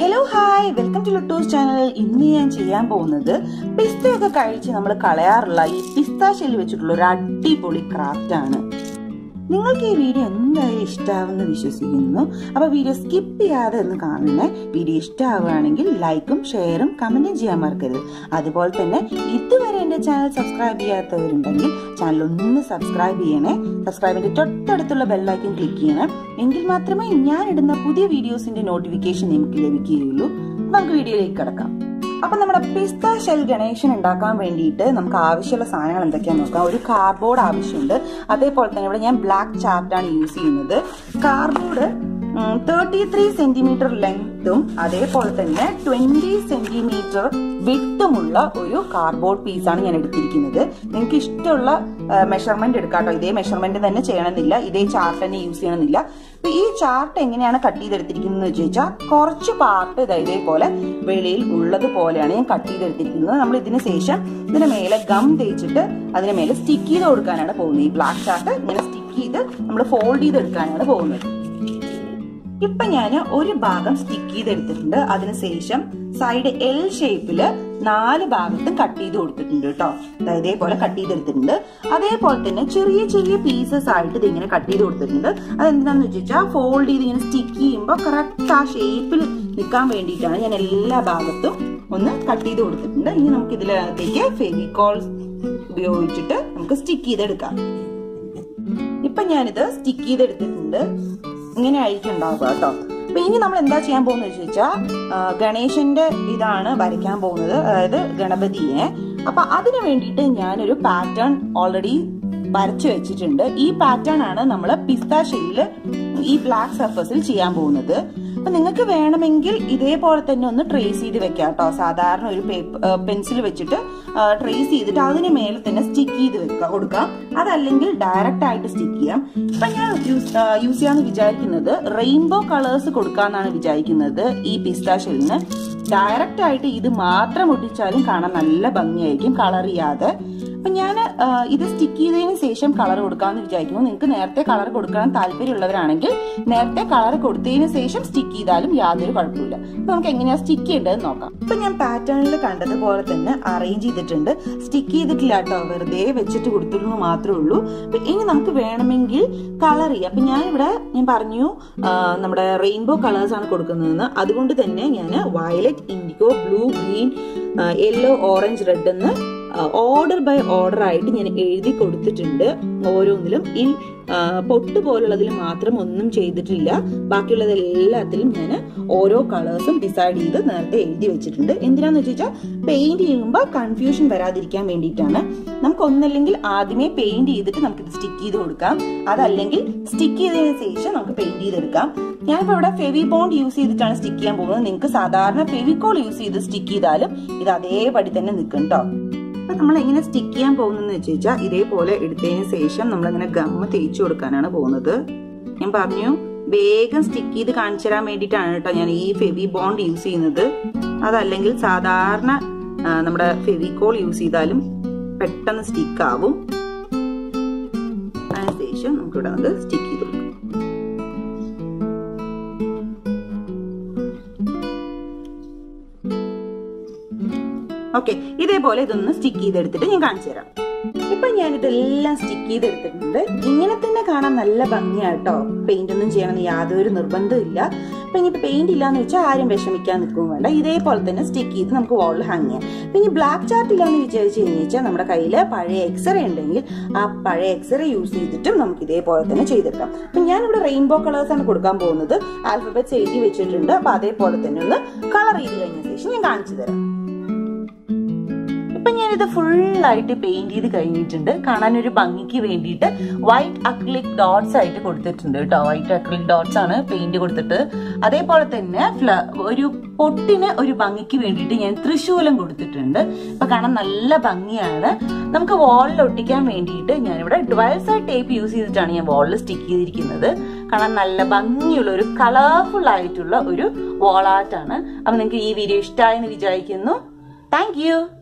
hello hi welcome to Luttoos channel ഇന്ന് ഞാൻ ചെയ്യാൻ പോകുന്നത് പിസ്തയൊക്കെ കഴിച്ച് നമ്മൾ കളയാറുള്ള ഈ പിസ്ത ഷെല്ല് വെച്ചിട്ടുള്ള ഒരു അടിപൊളി ക്രാഫ്റ്റ് ആണ് നിങ്ങൾക്ക് ഈ വീഡിയോ എന്തായാലും ഇഷ്ടമാവുമെന്ന് വിശ്വസിക്കുന്നു അപ്പൊ വീഡിയോ സ്കിപ്പ് ചെയ്യാതെ ഒന്ന് കാണണേ വീഡിയോ ഇഷ്ടമാവുകയാണെങ്കിൽ ലൈക്കും ഷെയറും കമന്റും ചെയ്യാൻ മറക്കരുത് അതുപോലെ തന്നെ ഇതുവരെ എന്റെ ചാനൽ സബ്സ്ക്രൈബ് ചെയ്യാത്തവരുണ്ടെങ്കിൽ ചാനൽ ഒന്ന് സബ്സ്ക്രൈബ് ചെയ്യണേ സബ്സ്ക്രൈബിന്റെ തൊട്ടടുത്തുള്ള ബെല്ലൈക്കൻ ക്ലിക്ക് ചെയ്യണം എങ്കിൽ മാത്രമേ ഞാൻ ഇടുന്ന പുതിയ വീഡിയോസിന്റെ നോട്ടിഫിക്കേഷൻ നിങ്ങൾക്ക് ലഭിക്കുകയുള്ളൂ നമുക്ക് വീഡിയോയിലേക്ക് കിടക്കാം അപ്പൊ നമ്മുടെ പിസ്ത ഷെൽ ഗണേശൻ ഉണ്ടാക്കാൻ വേണ്ടിയിട്ട് നമുക്ക് ആവശ്യമുള്ള സാധനങ്ങൾ എന്തൊക്കെയാന്ന് നോക്കാം ഒരു കാർഡ്ബോർഡ് ആവശ്യമുണ്ട് അതേപോലെ തന്നെ ഇവിടെ ഞാൻ ബ്ലാക്ക് ചാർട്ടാണ് യൂസ് ചെയ്യുന്നത് കാർഡ്ബോർഡ് തേർട്ടി ത്രീ സെന്റിമീറ്റർ ലെങ്ത്തും അതേപോലെ തന്നെ ട്വന്റി സെന്റിമീറ്റർ വിട്ടുമുള്ള ഒരു കാർഡ്ബോർഡ് പീസാണ് ഞാൻ എടുത്തിരിക്കുന്നത് നിങ്ങൾക്ക് ഇഷ്ടമുള്ള മെഷർമെന്റ് എടുക്കാം കേട്ടോ ഇതേ മെഷർമെന്റ് തന്നെ ചെയ്യണമെന്നില്ല ഇതേ ചാർട്ട് തന്നെ യൂസ് ചെയ്യണമെന്നില്ല അപ്പൊ ഈ ചാർട്ട് എങ്ങനെയാണ് കട്ട് ചെയ്തെടുത്തിരിക്കുന്നത് വെച്ച് വെച്ചാൽ കുറച്ച് പാർട്ട് ഇതാ ഇതേപോലെ വെളിയിൽ ഉള്ളത് പോലെയാണ് ഞാൻ കട്ട് ചെയ്തെടുത്തിരിക്കുന്നത് നമ്മൾ ഇതിന് ശേഷം ഇതിന് മേലെ ഗം തേച്ചിട്ട് അതിന് മേലെ സ്റ്റിക്ക് ചെയ്ത് കൊടുക്കാനാണ് പോകുന്നത് ഈ ബ്ലാക്ക് ചാർട്ട് ഇങ്ങനെ സ്റ്റിക്ക് ചെയ്ത് നമ്മൾ ഫോൾഡ് ചെയ്തെടുക്കാനാണ് പോകുന്നത് ഇപ്പൊ ഞാൻ ഒരു ഭാഗം സ്റ്റിക്ക് ചെയ്തെടുത്തിട്ടുണ്ട് അതിനുശേഷം സൈഡ് എൽ ഷേപ്പില് നാല് ഭാഗത്തും കട്ട് ചെയ്ത് കൊടുത്തിട്ടുണ്ട് കേട്ടോ ഇതേപോലെ കട്ട് ചെയ്തെടുത്തിട്ടുണ്ട് അതേപോലെ തന്നെ ചെറിയ ചെറിയ പീസസ് ആയിട്ട് ഇത് ഇങ്ങനെ കട്ട് ചെയ്ത് കൊടുത്തിട്ടുണ്ട് അതെന്താന്ന് വെച്ചാൽ ഫോൾഡ് ചെയ്ത് ഇങ്ങനെ സ്റ്റിക്ക് ചെയ്യുമ്പോൾ കറക്റ്റ് ആ ഷേപ്പിൽ നിൽക്കാൻ വേണ്ടിയിട്ടാണ് ഞാൻ എല്ലാ ഭാഗത്തും ഒന്ന് കട്ട് ചെയ്ത് കൊടുത്തിട്ടുണ്ട് ഇനി നമുക്ക് ഇതിനകത്തേക്ക് ഫെവിക്കോൾ ഉപയോഗിച്ചിട്ട് നമുക്ക് സ്റ്റിക്ക് ചെയ്തെടുക്കാം ഇപ്പൊ ഞാനിത് സ്റ്റിക്ക് ചെയ്തെടുത്തിട്ടുണ്ട് ഇങ്ങനെ ആയിരിക്കും ഉണ്ടാവുക കേട്ടോ അപ്പൊ ഇനി നമ്മൾ എന്താ ചെയ്യാൻ പോകുന്നത് ചോദിച്ചാൽ ഗണേശന്റെ ഇതാണ് വരയ്ക്കാൻ പോകുന്നത് അതായത് ഗണപതിയെ അപ്പൊ അതിനു വേണ്ടിയിട്ട് ഞാനൊരു പാറ്റേൺ ഓൾറെഡി വരച്ചു വെച്ചിട്ടുണ്ട് ഈ പാറ്റേൺ ആണ് നമ്മൾ പിസ്ത ഷെല്ലില് ഈ ബ്ലാക്ക് സർഫസിൽ ചെയ്യാൻ പോകുന്നത് അപ്പൊ നിങ്ങൾക്ക് വേണമെങ്കിൽ ഇതേപോലെ തന്നെ ഒന്ന് ട്രേസ് ചെയ്ത് വെക്കാം കേട്ടോ സാധാരണ ഒരു പെൻസിൽ വെച്ചിട്ട് ട്രേസ് ചെയ്തിട്ട് അതിന് മേലെ തന്നെ സ്റ്റിക്ക് ചെയ്ത് വെക്കാം കൊടുക്കാം അതല്ലെങ്കിൽ ഡയറക്റ്റ് ആയിട്ട് സ്റ്റിക്ക് ചെയ്യാം ഇപ്പൊ ഞാൻ യൂസ് യൂസ് ചെയ്യാന്ന് വിചാരിക്കുന്നത് റെയിൻബോ കളേഴ്സ് കൊടുക്കാന്നാണ് വിചാരിക്കുന്നത് ഈ പിസ്ത ഷെല്ലിന് ഡയറക്റ്റ് ആയിട്ട് ഇത് മാത്രം ഒട്ടിച്ചാലും കാണാൻ നല്ല ഭംഗിയായിരിക്കും കളർ ചെയ്യാതെ അപ്പൊ ഞാൻ ഇത് സ്റ്റിക്ക് ചെയ്തതിന് ശേഷം കളർ കൊടുക്കാമെന്ന് വിചാരിക്കുന്നു നിങ്ങൾക്ക് നേരത്തെ കളർ കൊടുക്കാൻ താല്പര്യമുള്ളവരാണെങ്കിൽ നേരത്തെ കളർ കൊടുത്തതിന് ശേഷം സ്റ്റിക്ക് ചെയ്താലും യാതൊരു കുഴപ്പമില്ല അപ്പൊ നമുക്ക് എങ്ങനെയാ സ്റ്റിക്ക് ചെയ്യേണ്ടത് നോക്കാം ഇപ്പൊ ഞാൻ പാറ്റേണിൽ കണ്ടതുപോലെ തന്നെ അറേഞ്ച് ചെയ്തിട്ടുണ്ട് സ്റ്റിക്ക് ചെയ്തിട്ടില്ല കേട്ടോ വെറുതെ വെച്ചിട്ട് കൊടുത്തുള്ളൂ മാത്രമേ ഉള്ളൂ ഇനി നമുക്ക് വേണമെങ്കിൽ കളർ ചെയ്യാം അപ്പൊ ഞാൻ ഇവിടെ ഞാൻ പറഞ്ഞു നമ്മുടെ റെയിൻബോ കളേഴ്സ് ആണ് കൊടുക്കുന്നതെന്ന് അതുകൊണ്ട് തന്നെ ഞാൻ violet indigo blue green yellow orange red എന്ന് ഓർഡർ ബൈ ഓർഡർ ആയിട്ട് ഞാൻ എഴുതി കൊടുത്തിട്ടുണ്ട് ഓരോന്നിലും ഈ പൊട്ട് പോലുള്ളതിൽ മാത്രം ഒന്നും ചെയ്തിട്ടില്ല ബാക്കിയുള്ളത് എല്ലാത്തിലും ഞാൻ ഓരോ കളേഴ്സും ഡിസൈഡ് ചെയ്ത് നേരത്തെ എഴുതി വെച്ചിട്ടുണ്ട് എന്തിനാന്ന് വെച്ചാൽ പെയിന്റ് ചെയ്യുമ്പോൾ കൺഫ്യൂഷൻ വരാതിരിക്കാൻ വേണ്ടിയിട്ടാണ് നമുക്ക് ഒന്നല്ലെങ്കിൽ ആദ്യമേ പെയിന്റ് ചെയ്തിട്ട് നമുക്ക് ഇത് സ്റ്റിക്ക് ചെയ്ത് കൊടുക്കാം അതല്ലെങ്കിൽ സ്റ്റിക്ക് ചെയ്തതിന് ശേഷം നമുക്ക് പെയിന്റ് ചെയ്തെടുക്കാം ഞാനിപ്പോ ഇവിടെ ഫെവി ബോണ്ട് യൂസ് ചെയ്തിട്ടാണ് സ്റ്റിക്ക് ചെയ്യാൻ പോകുന്നത് നിങ്ങൾക്ക് സാധാരണ ഫെവിക്കോൾ യൂസ് ചെയ്ത് സ്റ്റിക്ക് ചെയ്താലും ഇത് അതേപടി തന്നെ നിൽക്കും കേട്ടോ അപ്പൊ നമ്മൾ എങ്ങനെ സ്റ്റിക്ക് ചെയ്യാൻ പോകുന്നത് വെച്ച് വെച്ചാൽ ഇതേപോലെ എടുത്തതിന് ശേഷം നമ്മൾ ഇങ്ങനെ ഗമ്മ തേച്ചു കൊടുക്കാനാണ് പോകുന്നത് ഞാൻ പറഞ്ഞു വേഗം സ്റ്റിക്ക് ചെയ്ത് കാണിച്ചു തരാൻ വേണ്ടിയിട്ടാണ് കേട്ടോ ഞാൻ ഈ ഫെവി ബോണ്ട് യൂസ് ചെയ്യുന്നത് അതല്ലെങ്കിൽ സാധാരണ നമ്മുടെ ഫെവിക്കോൾ യൂസ് ചെയ്താലും പെട്ടെന്ന് സ്റ്റിക്ക് ആവും അതിനുശേഷം നമുക്കിവിടെ നമുക്ക് സ്റ്റിക്ക് ചെയ്ത് കൊടുക്കാം ഓക്കെ ഇതേപോലെ ഇതൊന്ന് സ്റ്റിക്ക് ചെയ്തെടുത്തിട്ട് ഞാൻ കാണിച്ചു തരാം ഇപ്പൊ ഞാൻ ഇതെല്ലാം സ്റ്റിക്ക് ചെയ്തെടുത്തിട്ടുണ്ട് ഇങ്ങനെ തന്നെ കാണാൻ നല്ല ഭംഗിയാട്ടോ പെയിന്റ് ഒന്നും ചെയ്യണമെന്ന് യാതൊരു നിർബന്ധമില്ല അപ്പൊ ഇനിയിപ്പോ പെയിന്റ് ഇല്ലാന്ന് വെച്ചാൽ ആരും വിഷമിക്കാൻ നിൽക്കും വേണ്ട ഇതേപോലെ തന്നെ സ്റ്റിക്ക് ചെയ്ത് നമുക്ക് വാളിൽ ഹാങ് ചെയ്യാം പിന്നെ ബ്ലാക്ക് ചാർട്ട് ഇല്ലാന്ന് വിചാരിച്ചു കഴിഞ്ഞാൽ നമ്മുടെ കയ്യിൽ പഴയ എക്സ്റേ ഉണ്ടെങ്കിൽ ആ പഴയ എക്സ്റേ യൂസ് ചെയ്തിട്ടും നമുക്ക് ഇതേപോലെ തന്നെ ചെയ്തെടുക്കാം അപ്പൊ ഞാനിവിടെ റെയിൻബോ കളേഴ്സ് ആണ് കൊടുക്കാൻ പോകുന്നത് ആൽഫബറ്റ്സ് എഴുതി വെച്ചിട്ടുണ്ട് അപ്പൊ അതേപോലെ തന്നെ ഒന്ന് കളർ ചെയ്ത് കഴിഞ്ഞ ശേഷം ഞാൻ കാണിച്ചു തരാം ഇപ്പൊ ഞാനിത് ഫുള്ളായിട്ട് പെയിന്റ് ചെയ്ത് കഴിഞ്ഞിട്ടുണ്ട് കാണാൻ ഒരു ഭംഗിക്ക് വേണ്ടിയിട്ട് വൈറ്റ് അക്രിലിക് ഡോട്ട്സ് ആയിട്ട് കൊടുത്തിട്ടുണ്ട് കേട്ടോ വൈറ്റ് അക്രിലിക് ഡോട്ട്സ് ആണ് പെയിന്റ് കൊടുത്തിട്ട് അതേപോലെ തന്നെ ഒരു പൊട്ടിന് ഒരു ഭംഗിക്ക് വേണ്ടിയിട്ട് ഞാൻ തൃശൂലം കൊടുത്തിട്ടുണ്ട് അപ്പൊ കാണാൻ നല്ല ഭംഗിയാണ് നമുക്ക് വാളിൽ ഒട്ടിക്കാൻ വേണ്ടിയിട്ട് ഞാനിവിടെ ട്വൽവ് സൈഡ് ടേപ്പ് യൂസ് ചെയ്തിട്ടാണ് ഞാൻ വാളിൽ സ്റ്റിക്ക് ചെയ്തിരിക്കുന്നത് കാണാൻ നല്ല ഭംഗിയുള്ള ഒരു കളർഫുൾ ആയിട്ടുള്ള ഒരു വാൾ ആർട്ടാണ് അപ്പൊ നിങ്ങൾക്ക് ഈ വീഡിയോ ഇഷ്ടമായെന്ന് വിചാരിക്കുന്നു താങ്ക്